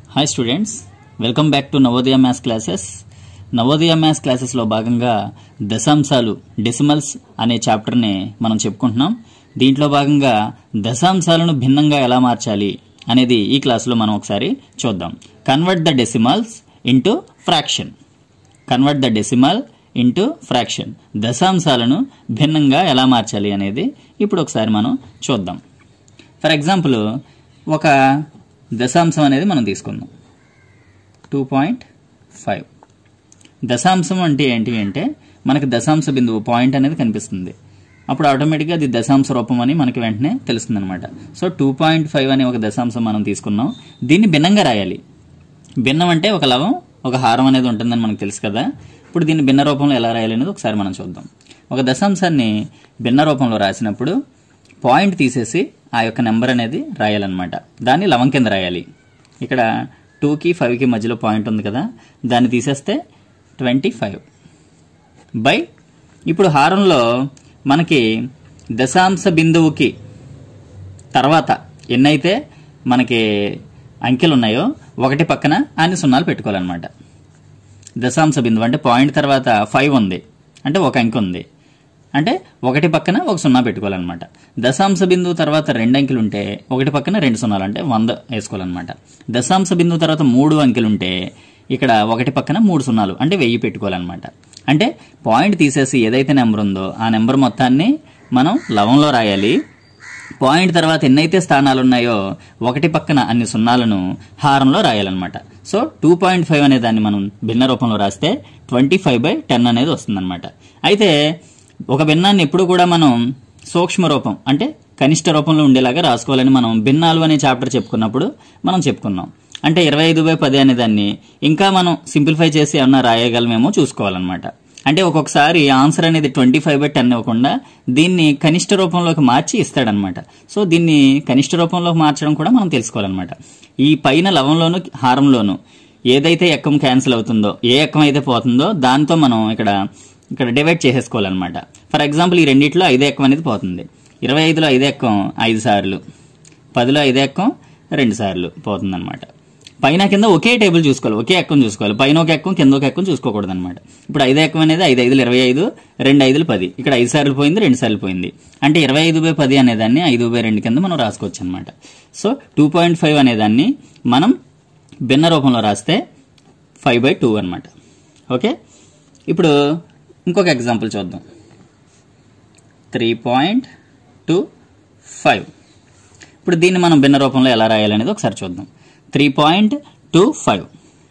hi students welcome back to Navodaya maths classes Navodaya maths క్లాసెస్లో భాగంగా దశాంశాలు decimals అనే చాప్టర్ని మనం చెప్పుకుంటున్నాం దీంట్లో భాగంగా దశాంశాలను భిన్నంగా ఎలా మార్చాలి అనేది ఈ క్లాసులో మనం ఒకసారి చూద్దాం convert the decimals into fraction convert the decimal into fraction దశాంశాలను భిన్నంగా ఎలా మార్చాలి అనేది ఇప్పుడు ఒకసారి మనం చూద్దాం ఫర్ ఎగ్జాంపుల్ ఒక దశాంశం అనేది మనం తీసుకుందాం టూ పాయింట్ ఫైవ్ దశాంశం అంటే ఏంటి అంటే మనకి దశాంశ బిందువు పాయింట్ అనేది కనిపిస్తుంది అప్పుడు ఆటోమేటిక్గా అది దశాంశ రూపం అని మనకి వెంటనే తెలుస్తుంది అనమాట సో టూ పాయింట్ ఫైవ్ అనే ఒక దశాంశం మనం తీసుకున్నాం దీన్ని భిన్నంగా రాయాలి భిన్నం అంటే ఒక లవం ఒక హారం అనేది ఉంటుందని మనకు తెలుసు కదా ఇప్పుడు దీన్ని భిన్న రూపంలో ఎలా రాయాలి అనేది ఒకసారి మనం చూద్దాం ఒక దశాంశాన్ని భిన్న రూపంలో రాసినప్పుడు పాయింట్ తీసేసి ఆ యొక్క నెంబర్ అనేది రాయాలన్నమాట దాన్ని లవం కింద రాయాలి ఇక్కడ టూకి ఫైవ్కి మధ్యలో పాయింట్ ఉంది కదా దాన్ని తీసేస్తే ట్వంటీ ఫైవ్ బై ఇప్పుడు హారంలో మనకి దశాంశ బిందువుకి తర్వాత ఎన్నైతే మనకి అంకెలు ఉన్నాయో ఒకటి పక్కన అన్ని సున్నాలు పెట్టుకోవాలన్నమాట దశాంశ బిందువు అంటే పాయింట్ తర్వాత ఫైవ్ ఉంది అంటే ఒక అంకె ఉంది అంటే ఒకటి పక్కన ఒక సున్నా పెట్టుకోవాలన్నమాట దశాంశ బిందువు తర్వాత రెండు అంకెలు ఉంటే ఒకటి పక్కన రెండు సున్నాలు అంటే వంద వేసుకోవాలన్నమాట దశాంశ బిందువు తర్వాత మూడు అంకెలు ఉంటే ఇక్కడ ఒకటి పక్కన మూడు సున్నాలు అంటే వెయ్యి పెట్టుకోవాలన్నమాట అంటే పాయింట్ తీసేసి ఏదైతే నెంబర్ ఉందో ఆ నెంబర్ మొత్తాన్ని మనం లవంలో రాయాలి పాయింట్ తర్వాత ఎన్నైతే స్థానాలు ఉన్నాయో ఒకటి పక్కన అన్ని సున్నాలను హారంలో రాయాలన్నమాట సో టూ పాయింట్ ఫైవ్ అనే దాన్ని మనం భిన్న రూపంలో రాస్తే ట్వంటీ ఫైవ్ బై టెన్ అనేది వస్తుందన్నమాట అయితే ఒక భిన్నాన్ని ఎప్పుడు కూడా మనం సూక్ష్మ రూపం అంటే కనిష్ట రూపంలో ఉండేలాగా రాసుకోవాలని మనం భిన్నాలు అనే చాప్టర్ చెప్పుకున్నప్పుడు మనం చెప్పుకున్నాం అంటే ఇరవై ఐదు బై పది అనే దాన్ని ఇంకా మనం సింప్లిఫై చేసి ఏమన్నా రాయగలమేమో చూసుకోవాలన్నమాట అంటే ఒక్కొక్కసారి ఆన్సర్ అనేది ట్వంటీ ఫైవ్ బై టెన్ ఇవ్వకుండా దీన్ని కనిష్ట రూపంలోకి మార్చి ఇస్తాడనమాట సో దీన్ని కనిష్ట రూపంలోకి మార్చడం కూడా మనం తెలుసుకోవాలన్నమాట ఈ పైన లవంలోను హారంలోను ఏదైతే ఎక్కం క్యాన్సిల్ అవుతుందో ఏ ఎక్కం అయితే పోతుందో దాంతో మనం ఇక్కడ ఇక్కడ డివైడ్ చేసేసుకోవాలన్నమాట ఫర్ ఎగ్జాంపుల్ ఈ రెండిట్లో ఐదు ఎక్కం అనేది పోతుంది ఇరవై ఐదులో ఐదు ఎక్కం ఐదు సార్లు పదిలో ఐదు ఎక్కం రెండు సార్లు పోతుందన్నమాట పైన కింద ఒకే టేబుల్ చూసుకోవాలి ఒకే ఎక్కం చూసుకోవాలి పైన ఒక ఎక్కం కింద ఒక ఎక్కం చూసుకోకూడదు అనమాట ఇప్పుడు ఐదు ఎక్కం అనేది ఐదు ఐదులు ఇరవై ఐదు రెండు ఐదులు పది ఇక్కడ ఐదు సార్లు పోయింది రెండు సార్లు పోయింది అంటే ఇరవై ఐదు బై పది అనేదాన్ని ఐదు బై రెండు కింద మనం రాసుకోవచ్చు అనమాట సో టూ పాయింట్ ఫైవ్ అనేదాన్ని మనం భిన్న రూపంలో రాస్తే ఫైవ్ బై టూ అనమాట ఓకే ఇప్పుడు ఇంకొక ఎగ్జాంపుల్ చూద్దాం త్రీ పాయింట్ టూ ఫైవ్ ఇప్పుడు దీన్ని మనం భిన్న రూపంలో ఎలా రాయాలనేది ఒకసారి చూద్దాం త్రీ పాయింట్ టూ ఫైవ్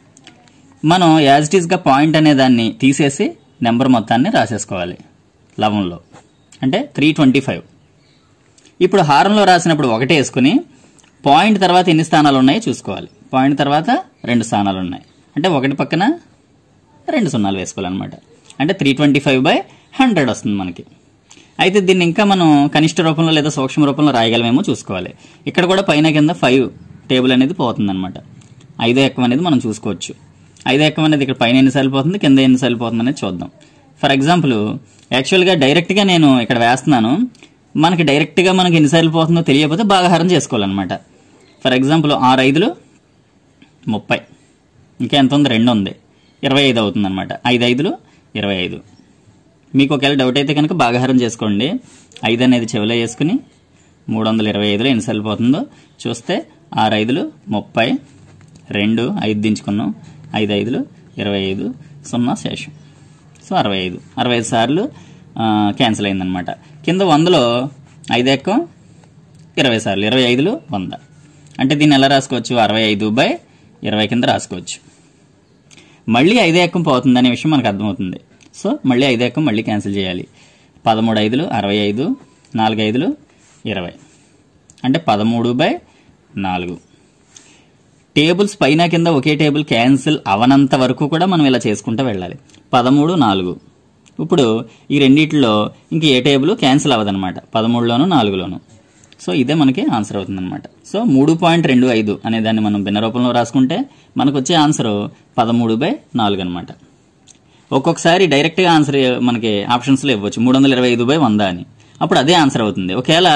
మనం యాజ్ ఇట్ ఈస్గా పాయింట్ అనే దాన్ని తీసేసి నెంబర్ మొత్తాన్ని రాసేసుకోవాలి లవంలో అంటే త్రీ ట్వంటీ ఫైవ్ ఇప్పుడు హారంలో రాసినప్పుడు ఒకటే వేసుకుని పాయింట్ తర్వాత ఎన్ని స్థానాలు ఉన్నాయో చూసుకోవాలి పాయింట్ తర్వాత రెండు స్థానాలు ఉన్నాయి అంటే ఒకటి పక్కన రెండు సున్నాలు వేసుకోవాలన్నమాట అంటే three twenty five by hundred వస్తుంది మనకి అయితే దీన్ని ఇంకా మనం కనిష్ట రూపంలో లేదా సూక్ష్మ రూపంలో రాయగలమేమో చూసుకోవాలి ఇక్కడ కూడా పైన కింద ఫైవ్ టేబుల్ అనేది పోతుందన్నమాట ఐదో ఎక్కం అనేది మనం చూసుకోవచ్చు ఐదో ఎక్కం అనేది ఇక్కడ పైన ఎన్నిసార్లు పోతుంది కింద ఎన్నిసార్లు పోతుంది అనేది చూద్దాం ఫర్ ఎగ్జాంపుల్ యాక్చువల్గా డైరెక్ట్గా నేను ఇక్కడ వేస్తున్నాను మనకి డైరెక్ట్గా మనకి ఎన్నిసార్లు పోతుందో తెలియకపోతే భాగహారం చేసుకోవాలన్నమాట ఫర్ ఎగ్జాంపుల్ ఆరు ఐదులు ముప్పై ఇంకా ఎంత ఉంది రెండు ఉంది ఇరవై ఐదు అవుతుంది అనమాట ఐదు ఐదులు ఇరవై ఐదు మీకు ఒకవేళ డౌట్ అయితే కనుక భాగహారం చేసుకోండి ఐదు అనేది చెవిలో వేసుకుని మూడు వందల ఇరవై ఐదులో ఎన్నిసార్లు పోతుందో చూస్తే ఆరు ఐదులు ముప్పై రెండు ఐదు దించుకున్నాం ఐదు ఐదులు ఇరవై ఐదు సున్నా శేషం సో అరవై ఐదు అరవై ఐదు సార్లు క్యాన్సిల్ అయిందనమాట కింద వందలో ఐదు ఎక్కం ఇరవై సార్లు ఇరవై ఐదులు వంద అంటే దీన్ని ఎలా రాసుకోవచ్చు అరవై ఐదు బై ఇరవై కింద రాసుకోవచ్చు మళ్ళీ ఐదు ఎక్కం పోతుందనే విషయం మనకు అర్థమవుతుంది సో మళ్ళీ ఐదు ఎక్కం మళ్ళీ క్యాన్సిల్ చేయాలి పదమూడు ఐదులు అరవై ఐదు నాలుగు ఐదులు ఇరవై అంటే పదమూడు బై నాలుగు టేబుల్స్ పైన కింద ఒకే టేబుల్ క్యాన్సిల్ అవనంత వరకు కూడా మనం ఇలా చేసుకుంటూ వెళ్ళాలి పదమూడు నాలుగు ఇప్పుడు ఈ రెండిట్లో ఇంక ఏ టేబుల్ క్యాన్సిల్ అవ్వదన్నమాట పదమూడులోను నాలుగులోను సో ఇదే మనకి ఆన్సర్ అవుతుందన్నమాట సో మూడు పాయింట్ రెండు ఐదు అనే దాన్ని మనం భిన్న రూపంలో రాసుకుంటే మనకు వచ్చే ఆన్సర్ పదమూడు బై నాలుగు అనమాట ఒక్కొక్కసారి డైరెక్ట్గా ఆన్సర్ మనకి ఆప్షన్స్లో ఇవ్వచ్చు మూడు వందల ఇరవై ఐదు బై వంద అని అప్పుడు అదే ఆన్సర్ అవుతుంది ఒకవేళ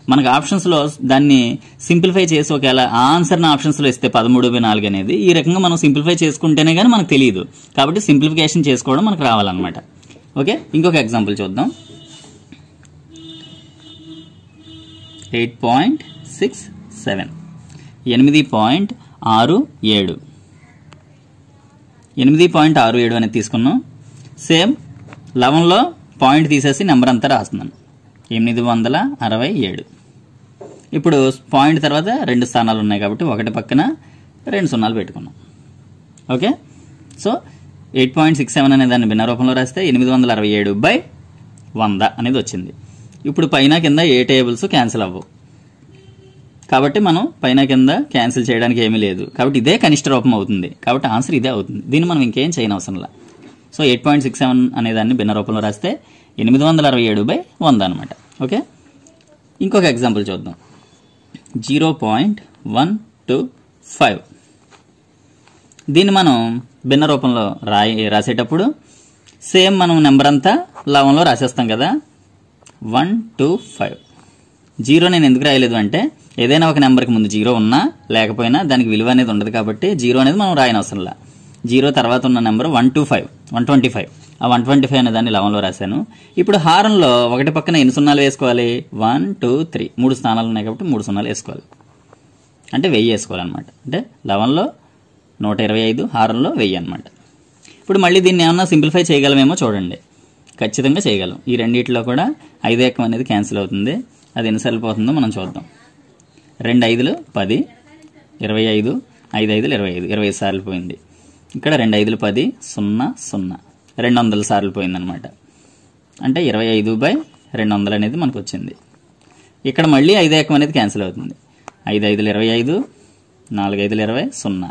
మనకు ఆప్షన్స్లో దాన్ని సింప్లిఫై చేసి ఒకవేళ ఆ ఆన్సర్ని ఆప్షన్స్లో ఇస్తే పదమూడు బై నాలుగు అనేది ఈ రకంగా మనం సింప్లిఫై చేసుకుంటేనే కానీ మనకు తెలియదు కాబట్టి సింప్లిఫికేషన్ చేసుకోవడం మనకు రావాలన్నమాట ఓకే ఇంకొక ఎగ్జాంపుల్ చూద్దాం ఎయిట్ పాయింట్ సిక్స్ సెవెన్ ఎనిమిది పాయింట్ ఆరు ఏడు ఎనిమిది పాయింట్ ఆరు ఏడు అనేది తీసుకున్నాం సేమ్ లెవెన్లో పాయింట్ తీసేసి నెంబర్ అంతా రాస్తున్నాను ఎనిమిది వందల అరవై ఏడు ఇప్పుడు పాయింట్ తర్వాత రెండు స్థానాలు ఉన్నాయి కాబట్టి ఒకటి పక్కన రెండు సున్నాలు పెట్టుకున్నాం okay so eight point six seven అనే దాన్ని భిన్న రూపంలో రాస్తే ఎనిమిది వందల అరవై ఏడు బై వంద అనేది వచ్చింది ఇప్పుడు పైన కింద ఏ టేబుల్స్ క్యాన్సిల్ అవ్వవు కాబట్టి మనం పైన కింద క్యాన్సిల్ చేయడానికి ఏమీ లేదు కాబట్టి ఇదే కనిష్ట రూపం అవుతుంది కాబట్టి ఆన్సర్ ఇదే అవుతుంది దీన్ని మనం ఇంకేం చేయనవసరంలా so eight point six seven అనే దాన్ని భిన్న రూపంలో రాస్తే ఎనిమిది వందల అరవై ఏడు బై వంద అనమాట ఓకే ఇంకొక ఎగ్జాంపుల్ చూద్దాం zero point one two five దీన్ని మనం భిన్న రూపంలో రాయి రాసేటప్పుడు సేమ్ మనం నెంబర్ అంతా లవంలో రాసేస్తాం కదా వన్ టూ ఫైవ్ జీరో నేను ఎందుకు రాయలేదు అంటే ఏదైనా ఒక నెంబర్కి ముందు జీరో ఉన్నా లేకపోయినా దానికి విలువ అనేది ఉండదు కాబట్టి జీరో అనేది మనం రాయని అవసరంలా జీరో తర్వాత ఉన్న number one two five one twenty five ఆ వన్ ట్వంటీ ఫైవ్ అనే దాన్ని లవంలో రాశాను ఇప్పుడు హారంలో ఒకటి పక్కన ఎన్ని సున్నాలు వేసుకోవాలి వన్ టూ త్రీ మూడు స్థానాలు ఉన్నాయి కాబట్టి మూడు సున్నాలు వేసుకోవాలి అంటే వెయ్యి వేసుకోవాలన్నమాట అంటే లెవెన్లో నూట ఇరవై ఐదు హారంలో వెయ్యి అనమాట ఇప్పుడు మళ్ళీ దీన్ని ఏమన్నా సింప్లిఫై చేయగలమేమో చూడండి ఖచ్చితంగా చేయగలం ఈ రెండిట్లో కూడా ఐదు ఎక్కం అనేది క్యాన్సిల్ అవుతుంది అది ఎన్నిసార్లు పోతుందో మనం చూద్దాం రెండు ఐదులు పది ఇరవై ఐదు ఐదు ఐదులు ఇరవై ఐదు ఇరవై ఐదు సార్లు పోయింది ఇక్కడ రెండు ఐదులు పది సున్నా సున్నా రెండు వందల సార్లు పోయిందనమాట అంటే ఇరవై ఐదు బై రెండు వందలు అనేది మనకు వచ్చింది ఇక్కడ మళ్ళీ ఐదు ఏకం అనేది క్యాన్సిల్ అవుతుంది ఐదు ఐదులు ఇరవై ఐదు నాలుగు ఐదులు ఇరవై సున్నా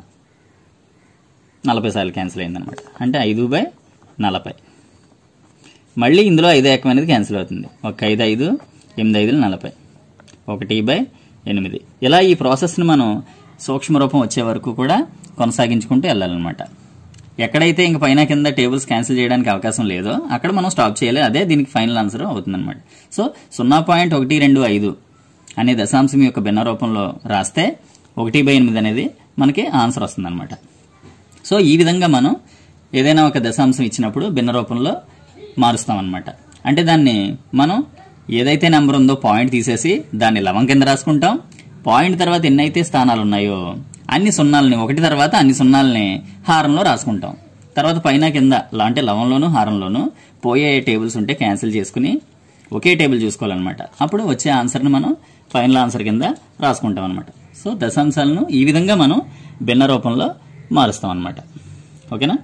నలభై సార్లు క్యాన్సిల్ అయిందనమాట అంటే ఐదు బై నలభై మళ్ళీ ఇందులో ఐదు ఏకం అనేది క్యాన్సిల్ అవుతుంది ఒక ఐదు ఐదు ఎనిమిది ఐదులు నలభై ఒకటి బై ఎనిమిది ఇలా ఈ ప్రాసెస్ని మనం సూక్ష్మ రూపం వచ్చే వరకు కూడా కొనసాగించుకుంటూ వెళ్ళాలన్నమాట ఎక్కడైతే ఇంక పైన కింద టేబుల్స్ క్యాన్సిల్ చేయడానికి అవకాశం లేదో అక్కడ మనం స్టాప్ చేయాలి అదే దీనికి ఫైనల్ ఆన్సర్ అవుతుందన్నమాట సో సున్నా పాయింట్ ఒకటి రెండు ఐదు అనే దశాంశం యొక్క భిన్న రూపంలో రాస్తే ఒకటి బై ఎనిమిది అనేది మనకి ఆన్సర్ వస్తుందన్నమాట సో ఈ విధంగా మనం ఏదైనా ఒక దశాంశం ఇచ్చినప్పుడు భిన్న రూపంలో మారుస్తాం అనమాట అంటే దాన్ని మనం ఏదైతే నెంబర్ ఉందో పాయింట్ తీసేసి దాన్ని లవం కింద రాసుకుంటాం పాయింట్ తర్వాత ఎన్నైతే స్థానాలు ఉన్నాయో అన్ని సున్నాలని ఒకటి తర్వాత అన్ని సున్నాలని హారంలో రాసుకుంటాం తర్వాత పైన కింద లా- అంటే లవంలోను హారంలోను పోయే టేబుల్స్ ఉంటే క్యాన్సిల్ చేసుకుని ఒకే టేబుల్ చూసుకోవాలన్నమాట అప్పుడు వచ్చే ఆన్సర్ని మనం ఫైనల్ ఆన్సర్ కింద రాసుకుంటాం అనమాట సో దశాంశాలను ఈ విధంగా మనం భిన్న రూపంలో మారుస్తాం అనమాట ఓకేనా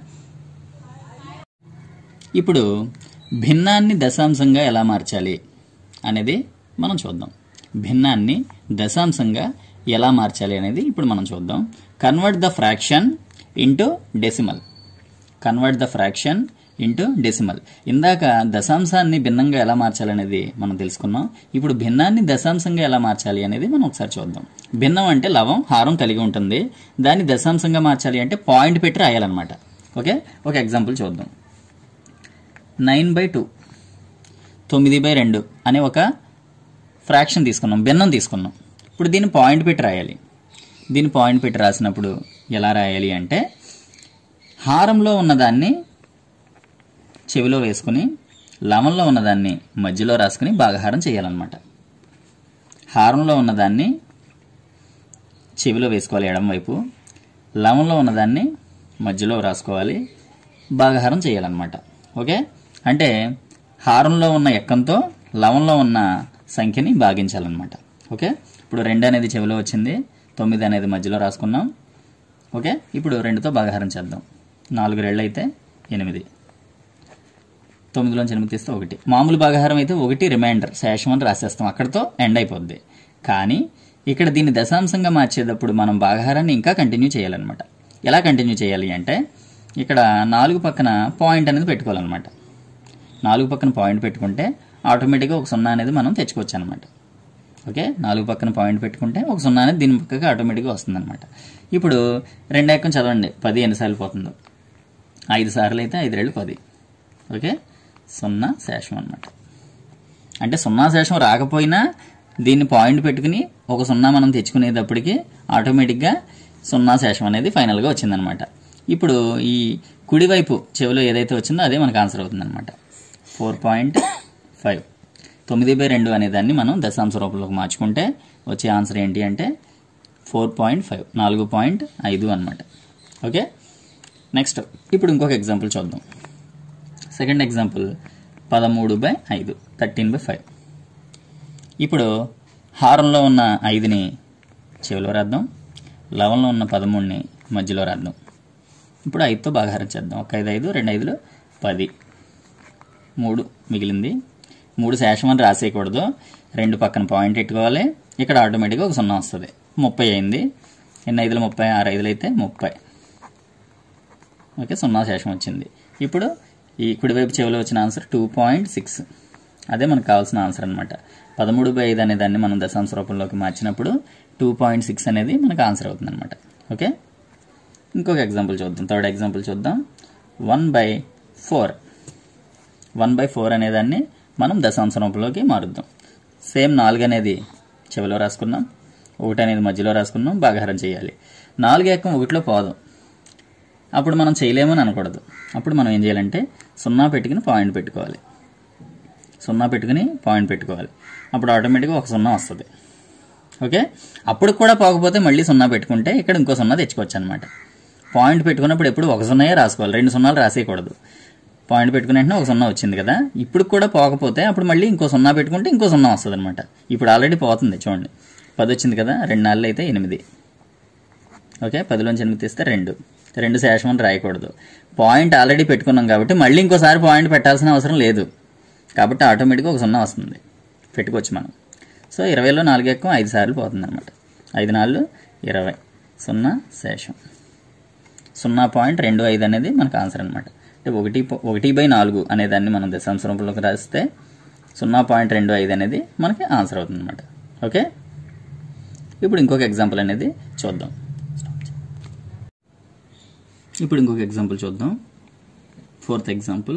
ఇప్పుడు భిన్నాన్ని దశాంశంగా ఎలా మార్చాలి అనేది మనం చూద్దాం భిన్నాన్ని దశాంశంగా ఎలా మార్చాలి అనేది ఇప్పుడు మనం చూద్దాం convert the fraction into decimal convert the fraction into decimal ఇందాక దశాంశాన్ని భిన్నంగా ఎలా మార్చాలనేది మనం తెలుసుకున్నాం ఇప్పుడు భిన్నాన్ని దశాంశంగా ఎలా మార్చాలి అనేది మనం ఒకసారి చూద్దాం భిన్నం అంటే లవం హారం కలిగి ఉంటుంది దాన్ని దశాంశంగా మార్చాలి అంటే పాయింట్ పెట్టి రాయాలన్నమాట ఓకే ఒక ఎగ్జాంపుల్ చూద్దాం నైన్ బై టూ తొమ్మిది బై రెండు అనే ఒక ఫ్రాక్షన్ తీసుకున్నాం భిన్నం తీసుకున్నాం ఇప్పుడు దీన్ని పాయింట్ పెట్టి రాయాలి దీన్ని పాయింట్ పెట్టి రాసినప్పుడు ఎలా రాయాలి అంటే హారంలో ఉన్నదాన్ని చెవిలో వేసుకుని లవంలో ఉన్నదాన్ని మధ్యలో రాసుకుని భాగహారం చేయాలన్నమాట హారంలో ఉన్నదాన్ని చెవిలో వేసుకోవాలి ఎడం వైపు లవంలో ఉన్నదాన్ని మధ్యలో రాసుకోవాలి భాగహారం చేయాలన్నమాట ఓకే అంటే హారంలో ఉన్న ఎక్కంతో లవంలో ఉన్న సంఖ్యని భాగించాలన్నమాట ఓకే ఇప్పుడు రెండు అనేది చెవిలో వచ్చింది తొమ్మిది అనేది మధ్యలో రాసుకున్నాం ఓకే ఇప్పుడు రెండుతో భాగహారం చేద్దాం నాలుగు రెళ్ళు అయితే ఎనిమిది తొమ్మిదిలోంచి ఎనిమిది తీస్తే ఒకటి మామూలు భాగహారం అయితే ఒకటి రిమైండర్ శేషం అని రాసేస్తాం అక్కడతో ఎండ్ అయిపోద్ది కానీ ఇక్కడ దీన్ని దశాంశంగా మార్చేటప్పుడు మనం భాగహారాన్ని ఇంకా కంటిన్యూ చేయాలన్నమాట ఎలా కంటిన్యూ చేయాలి అంటే ఇక్కడ నాలుగు పక్కన పాయింట్ అనేది పెట్టుకోవాలన్నమాట నాలుగు పక్కన పాయింట్ పెట్టుకుంటే ఆటోమేటిక్గా ఒక సున్నా అనేది మనం తెచ్చుకోవచ్చు అనమాట ఓకే నాలుగు పక్కన పాయింట్ పెట్టుకుంటే ఒక సున్నా అనేది దీని పక్కకి ఆటోమేటిక్గా వస్తుందన్నమాట ఇప్పుడు రెండు ఎక్కం చదవండి పది ఎన్నిసార్లు పోతుందో ఐదు సార్లు అయితే ఐదు రెండు పది ఓకే సున్నా శేషం అనమాట అంటే సున్నా శేషం రాకపోయినా దీన్ని పాయింట్ పెట్టుకుని ఒక సున్నా మనం తెచ్చుకునేటప్పటికి ఆటోమేటిక్గా సున్నా శేషం అనేది ఫైనల్గా వచ్చిందనమాట ఇప్పుడు ఈ కుడివైపు చెవిలో ఏదైతే వచ్చిందో అదే మనకు ఆన్సర్ అవుతుందన్నమాట ఫోర్ పాయింట్ ఫైవ్ తొమ్మిది బై రెండు అనే దాన్ని మనం దశాంశ రూపంలోకి మార్చుకుంటే వచ్చే ఆన్సర్ ఏంటి అంటే ఫోర్ పాయింట్ ఫైవ్ నాలుగు పాయింట్ ఐదు అనమాట ఓకే నెక్స్ట్ ఇప్పుడు ఇంకొక ఎగ్జాంపుల్ చూద్దాం సెకండ్ ఎగ్జాంపుల్ పదమూడు బై ఐదు థర్టీన్ బై ఫైవ్ ఇప్పుడు హారంలో ఉన్న ఐదుని చెవిలో రాద్దాం లవంలో ఉన్న పదమూడుని మధ్యలో రాద్దాం ఇప్పుడు ఐదుతో భాగాహారం చేద్దాం ఒక ఐదు ఐదు రెండు ఐదులు పది మూడు మిగిలింది మూడు శేషం అని రాసేయకూడదు రెండు పక్కన పాయింట్ పెట్టుకోవాలి ఇక్కడ ఆటోమేటిక్గా ఒక సున్నా వస్తుంది ముప్పై అయింది ఎన్ని ఐదులు ముప్పై ఆరు ఐదులు అయితే ముప్పై ఓకే సున్నా శేషం వచ్చింది ఇప్పుడు ఈ కుడివైపు చెవిలో వచ్చిన ఆన్సర్ టూ పాయింట్ సిక్స్ అదే మనకు కావాల్సిన ఆన్సర్ అనమాట పదమూడు బై ఐదు అనే దాన్ని మనం దశాంశ రూపంలోకి మార్చినప్పుడు టూ పాయింట్ సిక్స్ అనేది మనకు ఆన్సర్ అవుతుంది అనమాట ఓకే ఇంకొక ఎగ్జాంపుల్ చూద్దాం థర్డ్ ఎగ్జాంపుల్ చూద్దాం one by four one by four అనేదాన్ని మనం దశాంశ రూపంలోకి మారుద్దాం సేమ్ నాలుగు అనేది చెవిలో రాసుకున్నాం ఒకటి అనేది మధ్యలో రాసుకున్నాం భాగాహారం చేయాలి నాలుగు ఏకం ఒకటిలో పోదాం అప్పుడు మనం చేయలేమని అనకూడదు అప్పుడు మనం ఏం చేయాలంటే సున్నా పెట్టుకుని పాయింట్ పెట్టుకోవాలి సున్నా పెట్టుకుని పాయింట్ పెట్టుకోవాలి అప్పుడు ఆటోమేటిక్గా ఒక సున్నా వస్తుంది ఓకే అప్పుడు కూడా పోకపోతే మళ్ళీ సున్నా పెట్టుకుంటే ఇక్కడ ఇంకో సున్నా తెచ్చుకోవచ్చు అనమాట పాయింట్ పెట్టుకున్నప్పుడు ఎప్పుడు ఒక సున్నాయే రాసుకోవాలి రెండు సున్నాలు రాసేయకూడదు పాయింట్ పెట్టుకున్న వెంటనే ఒక సున్నా వచ్చింది కదా ఇప్పుడు కూడా పోకపోతే అప్పుడు మళ్ళీ ఇంకో సున్నా పెట్టుకుంటే ఇంకో సున్నా వస్తుంది అనమాట ఇప్పుడు ఆల్రెడీ పోతుంది చూడండి పది వచ్చింది కదా రెండు నాలుగు అయితే ఎనిమిది ఓకే పదిలోంచి ఎనిమిది తీస్తే రెండు రెండు శేషం అని రాయకూడదు పాయింట్ ఆల్రెడీ పెట్టుకున్నాం కాబట్టి మళ్ళీ ఇంకోసారి పాయింట్ పెట్టాల్సిన అవసరం లేదు కాబట్టి ఆటోమేటిక్గా ఒక సున్నా వస్తుంది పెట్టుకోవచ్చు మనం సో ఇరవైలో నాలుగు ఎక్కువ ఐదు సార్లు పోతుంది అనమాట ఐదు నాలుగు ఇరవై సున్నా శేషం సున్నా పాయింట్ రెండు ఐదు అనేది మనకు ఆన్సర్ అనమాట అంటే ఒకటి పో- ఒకటి బై నాలుగు అనే దాన్ని మనం దశాంశ రూపంలోకి రాస్తే సున్నా పాయింట్ రెండు ఐదు అనేది మనకి ఆన్సర్ అవుతుంది అనమాట ఓకే ఇప్పుడు ఇంకొక ఎగ్జాంపుల్ అనేది చూద్దాం ఇప్పుడు ఇంకొక ఎగ్జాంపుల్ చూద్దాం ఫోర్త్ ఎగ్జాంపుల్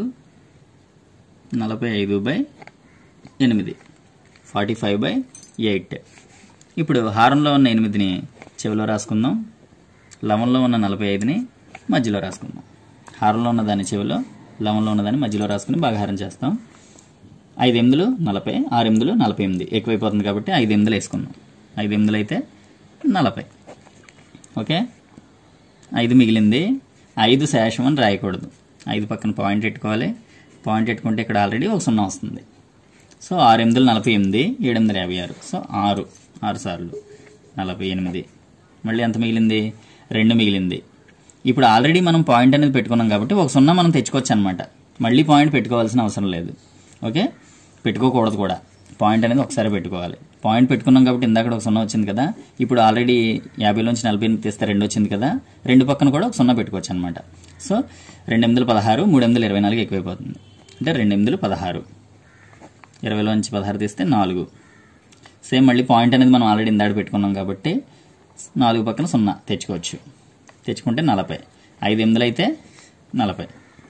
నలభై ఐదు బై ఎనిమిది ఫార్టీ ఫైవ్ బై ఎయిట్ ఇప్పుడు హారంలో ఉన్న ఎనిమిదిని చెవిలో రాసుకుందాం లవంలో ఉన్న నలభై ఐదుని మధ్యలో రాసుకుందాం హారంలో ఉన్న దాన్ని చెవిలో లవంలో ఉన్న దాన్ని మధ్యలో రాసుకుని భాగాహారం చేస్తాం ఐదు ఎనిమిదిలు నలభై ఆరు ఎనిమిదిలు నలభై ఎనిమిది ఎక్కువైపోతుంది కాబట్టి ఐదు ఎనిమిదిలు వేసుకుందాం ఐదు ఎనిమిదిలు అయితే నలభై ఓకే ఐదు మిగిలింది ఐదు శేషం అని రాయకూడదు ఐదు పక్కన పాయింట్ పెట్టుకోవాలి పాయింట్ పెట్టుకుంటే ఇక్కడ ఆల్రెడీ ఒక సున్నా వస్తుంది సో ఆరు ఎనిమిదిలు నలభై ఎనిమిది ఏడు ఎనిమిది యాభై ఆరు సో ఆరు ఆరు సార్లు నలభై ఎనిమిది మళ్ళీ ఎంత మిగిలింది రెండు మిగిలింది ఇప్పుడు ఆల్రెడీ మనం పాయింట్ అనేది పెట్టుకున్నాం కాబట్టి ఒక సున్నా మనం తెచ్చుకోవచ్చు అనమాట మళ్ళీ పాయింట్ పెట్టుకోవాల్సిన అవసరం లేదు ఓకే పెట్టుకోకూడదు కూడా పాయింట్ అనేది ఒకసారి పెట్టుకోవాలి పాయింట్ పెట్టుకున్నాం కాబట్టి ఇందాక ఒక సున్నా వచ్చింది కదా ఇప్పుడు ఆల్రెడీ యాభైలోంచి నలభై ఎనిమిది తీస్తే రెండు వచ్చింది కదా రెండు పక్కన కూడా ఒక సున్నా పెట్టుకోవచ్చు అనమాట సో రెండు ఎనిమిదిలు పదహారు మూడు ఎనిమిదిలు ఇరవై నాలుగు ఎక్కువైపోతుంది అంటే రెండు ఎనిమిదిలు పదహారు ఇరవైలోంచి పదహారు తీస్తే నాలుగు సేమ్ మళ్ళీ పాయింట్ అనేది మనం ఆల్రెడీ ఇందాక పెట్టుకున్నాం కాబట్టి నాలుగు పక్కన సున్నా తెచ్చుకోవచ్చు తెచ్చుకుంటే నలభై ఐదు ఎనిమిదిలు అయితే నలభై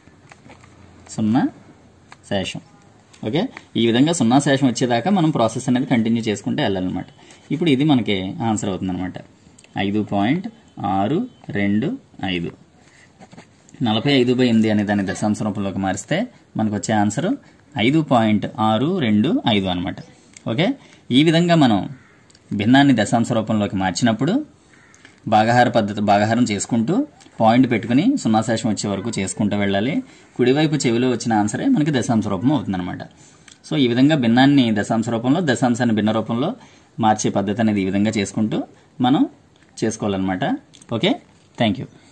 సున్నా శేషం ఓకే ఈ విధంగా సున్నా శేషం వచ్చేదాకా మనం ప్రాసెస్ అనేది కంటిన్యూ చేసుకుంటే వెళ్ళాలన్నమాట ఇప్పుడు ఇది మనకి ఆన్సర్ అవుతుందన్నమాట ఐదు పాయింట్ ఆరు రెండు ఐదు నలభై ఐదు బై ఎనిమిది అనే దాన్ని దశాంశ రూపంలోకి మారిస్తే మనకు వచ్చే ఆన్సర్ ఐదు పాయింట్ ఆరు రెండు ఐదు అనమాట ఓకే ఈ విధంగా మనం భిన్నాన్ని దశాంశ రూపంలోకి మార్చినప్పుడు భాగాహార పద్ధతి భాగాహారం చేసుకుంటూ పాయింట్ పెట్టుకుని సున్నా శేషం వచ్చే వరకు చేసుకుంటూ వెళ్ళాలి కుడివైపు చెవిలో వచ్చిన ఆన్సరే మనకి దశాంశ రూపం అవుతుందన్నమాట సో ఈ విధంగా భిన్నాన్ని దశాంశ రూపంలో దశాంశాన్ని భిన్న రూపంలో మార్చే పద్ధతి అనేది ఈ విధంగా చేసుకుంటూ మనం చేసుకోవాలన్నమాట ఓకే థ్యాంక్ యూ